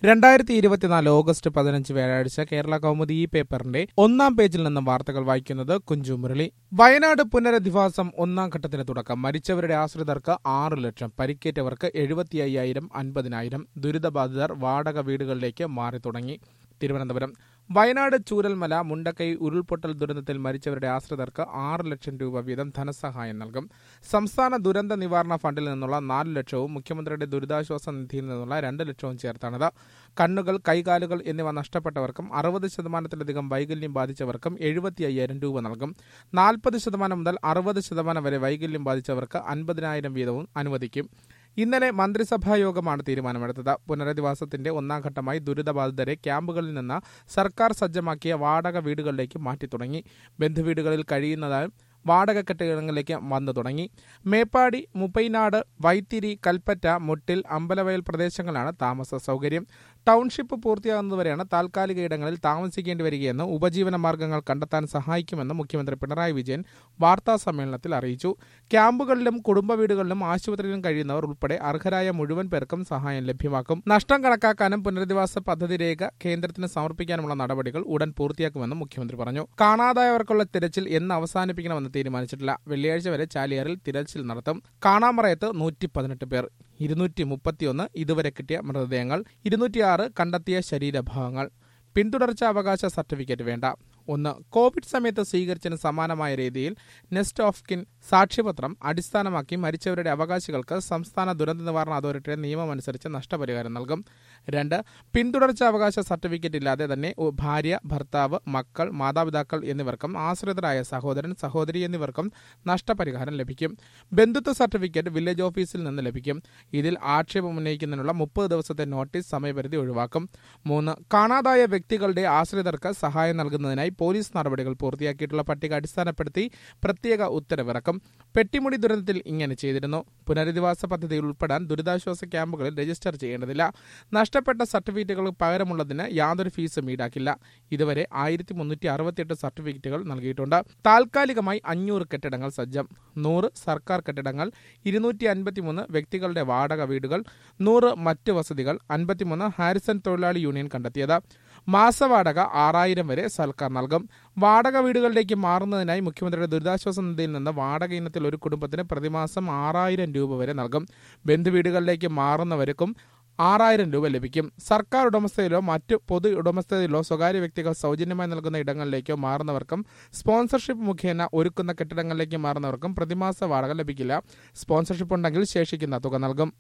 രണ്ടായിരത്തി ഇരുപത്തിനാല് ഓഗസ്റ്റ് പതിനഞ്ച് വ്യാഴാഴ്ച കേരള കൗമുദി ഈ പേപ്പറിന്റെ ഒന്നാം പേജിൽ നിന്നും വാർത്തകൾ വായിക്കുന്നത് കുഞ്ചു മുരളി വയനാട് പുനരധിവാസം ഒന്നാം ഘട്ടത്തിന് തുടക്കം മരിച്ചവരുടെ ആശ്രിതർക്ക് ആറ് ലക്ഷം പരിക്കേറ്റവർക്ക് എഴുപത്തി അയ്യായിരം അൻപതിനായിരം ദുരിതബാധിതർ വാടക വീടുകളിലേക്ക് മാറി തുടങ്ങി തിരുവനന്തപുരം വയനാട് ചൂരൽമല മുണ്ടക്കൈ ഉരുൾപൊട്ടൽ ദുരന്തത്തിൽ മരിച്ചവരുടെ ആശ്രിതർക്ക് ആറ് ലക്ഷം രൂപ വീതം ധനസഹായം നൽകും സംസ്ഥാന ദുരന്ത നിവാരണ ഫണ്ടിൽ നിന്നുള്ള നാല് ലക്ഷവും മുഖ്യമന്ത്രിയുടെ ദുരിതാശ്വാസ നിധിയിൽ നിന്നുള്ള രണ്ട് ലക്ഷവും ചേർത്താണിത് കണ്ണുകൾ കൈകാലുകൾ എന്നിവ നഷ്ടപ്പെട്ടവർക്കും അറുപത് ശതമാനത്തിലധികം വൈകല്യം ബാധിച്ചവർക്കും എഴുപത്തി അയ്യായിരം രൂപ നൽകും നാൽപ്പത് ശതമാനം മുതൽ അറുപത് ശതമാനം വരെ വൈകല്യം ബാധിച്ചവർക്ക് അൻപതിനായിരം വീതവും അനുവദിക്കും ഇന്നലെ മന്ത്രിസഭാ യോഗമാണ് തീരുമാനമെടുത്തത് പുനരധിവാസത്തിന്റെ ഒന്നാം ഘട്ടമായി ദുരിതബാധിതരെ ക്യാമ്പുകളിൽ നിന്ന് സർക്കാർ സജ്ജമാക്കിയ വാടക വീടുകളിലേക്ക് മാറ്റി തുടങ്ങി ബന്ധുവീടുകളിൽ കഴിയുന്നതായും വാടക കെട്ടിടങ്ങളിലേക്ക് വന്നു തുടങ്ങി മേപ്പാടി മുപ്പൈനാട് വൈത്തിരി കൽപ്പറ്റ മുട്ടിൽ അമ്പലവയൽ പ്രദേശങ്ങളാണ് താമസ സൗകര്യം ടൗൺഷിപ്പ് പൂർത്തിയാകുന്നതുവരെയാണ് താൽക്കാലിക ഇടങ്ങളിൽ താമസിക്കേണ്ടി വരികയെന്ന് ഉപജീവന മാർഗങ്ങൾ കണ്ടെത്താൻ സഹായിക്കുമെന്ന് മുഖ്യമന്ത്രി പിണറായി വിജയൻ വാർത്താ സമ്മേളനത്തിൽ അറിയിച്ചു ക്യാമ്പുകളിലും കുടുംബ വീടുകളിലും ആശുപത്രിയിലും കഴിയുന്നവർ ഉൾപ്പെടെ അർഹരായ മുഴുവൻ പേർക്കും സഹായം ലഭ്യമാക്കും നഷ്ടം കണക്കാക്കാനും പുനരധിവാസ പദ്ധതി രേഖ കേന്ദ്രത്തിന് സമർപ്പിക്കാനുമുള്ള നടപടികൾ ഉടൻ പൂർത്തിയാക്കുമെന്നും മുഖ്യമന്ത്രി പറഞ്ഞു കാണാതായവർക്കുള്ള തിരച്ചിൽ എന്ന് അവസാനിപ്പിക്കണമെന്ന് തീരുമാനിച്ചിട്ടില്ല വെള്ളിയാഴ്ച വരെ ചാലിയാറിൽ തിരച്ചിൽ നടത്തും കാണാമറയത്ത് നൂറ്റി പതിനെട്ട് പേർ ഇരുന്നൂറ്റി മുപ്പത്തിയൊന്ന് ഇതുവരെ കിട്ടിയ മൃതദേഹങ്ങൾ ഇരുന്നൂറ്റിയാറ് കണ്ടെത്തിയ ശരീരഭാഗങ്ങൾ പിന്തുടർച്ച അവകാശ സർട്ടിഫിക്കറ്റ് വേണ്ട ഒന്ന് കോവിഡ് സമയത്ത് സ്വീകരിച്ചതിന് സമാനമായ രീതിയിൽ നെസ്റ്റ് ഓഫ് കിൻ സാക്ഷ്യപത്രം അടിസ്ഥാനമാക്കി മരിച്ചവരുടെ അവകാശികൾക്ക് സംസ്ഥാന ദുരന്ത നിവാരണ അതോറിറ്റിയുടെ നിയമമനുസരിച്ച് നഷ്ടപരിഹാരം നൽകും രണ്ട് പിന്തുടർച്ച അവകാശ സർട്ടിഫിക്കറ്റ് ഇല്ലാതെ തന്നെ ഒ- ഭാര്യ ഭർത്താവ് മക്കൾ മാതാപിതാക്കൾ എന്നിവർക്കും ആശ്രിതരായ സഹോദരൻ സഹോദരി എന്നിവർക്കും നഷ്ടപരിഹാരം ലഭിക്കും ബന്ധുത്വ സർട്ടിഫിക്കറ്റ് വില്ലേജ് ഓഫീസിൽ നിന്ന് ലഭിക്കും ഇതിൽ ആക്ഷേപം ഉന്നയിക്കുന്നതിനുള്ള മുപ്പത് ദിവസത്തെ നോട്ടീസ് സമയപരിധി ഒഴിവാക്കും മൂന്ന് കാണാതായ വ്യക്തികളുടെ ആശ്രിതർക്ക് സഹായം നൽകുന്നതിനായി പോലീസ് നടപടികൾ പൂർത്തിയാക്കിയിട്ടുള്ള പട്ടിക അടിസ്ഥാനപ്പെടുത്തി പ്രത്യേക ഉത്തരവിറക്കും പെട്ടിമുടി ദുരന്തത്തിൽ ഇങ്ങനെ ചെയ്തിരുന്നു പുനരധിവാസ പദ്ധതിയിൽ ഉൾപ്പെടാൻ ദുരിതാശ്വാസ ക്യാമ്പുകളിൽ രജിസ്റ്റർ ചെയ്യേണ്ടതില്ല നഷ്ടപ്പെട്ട സർട്ടിഫിക്കറ്റുകൾ പകരമുള്ളതിന് യാതൊരു ഫീസും ഈടാക്കില്ല ഇതുവരെ ആയിരത്തി മുന്നൂറ്റി അറുപത്തിയെട്ട് സർട്ടിഫിക്കറ്റുകൾ നൽകിയിട്ടുണ്ട് താൽക്കാലികമായി അഞ്ഞൂറ് കെട്ടിടങ്ങൾ സജ്ജം നൂറ് സർക്കാർ കെട്ടിടങ്ങൾ ഇരുന്നൂറ്റി അൻപത്തിമൂന്ന് വ്യക്തികളുടെ വാടക വീടുകൾ നൂറ് മറ്റ് വസതികൾ അൻപത്തിമൂന്ന് ഹാരിസൺ തൊഴിലാളി യൂണിയൻ കണ്ടെത്തിയത് മാസവാടക ആറായിരം വരെ സർക്കാർ നൽകും വാടക വീടുകളിലേക്ക് മാറുന്നതിനായി മുഖ്യമന്ത്രിയുടെ ദുരിതാശ്വാസ നിധിയിൽ നിന്ന് വാടക ഇനത്തിൽ ഒരു കുടുംബത്തിന് പ്രതിമാസം ആറായിരം രൂപ വരെ നൽകും ബന്ധുവീടുകളിലേക്ക് മാറുന്നവർക്കും ആറായിരം രൂപ ലഭിക്കും സർക്കാർ ഉടമസ്ഥയിലോ മറ്റു പൊതു ഉടമസ്ഥതയിലോ സ്വകാര്യ വ്യക്തികൾ സൗജന്യമായി നൽകുന്ന ഇടങ്ങളിലേക്കോ മാറുന്നവർക്കും സ്പോൺസർഷിപ്പ് മുഖേന ഒരുക്കുന്ന കെട്ടിടങ്ങളിലേക്ക് മാറുന്നവർക്കും പ്രതിമാസ വാടക ലഭിക്കില്ല സ്പോൺസർഷിപ്പ് ഉണ്ടെങ്കിൽ ശേഷിക്കുന്ന തുക നൽകും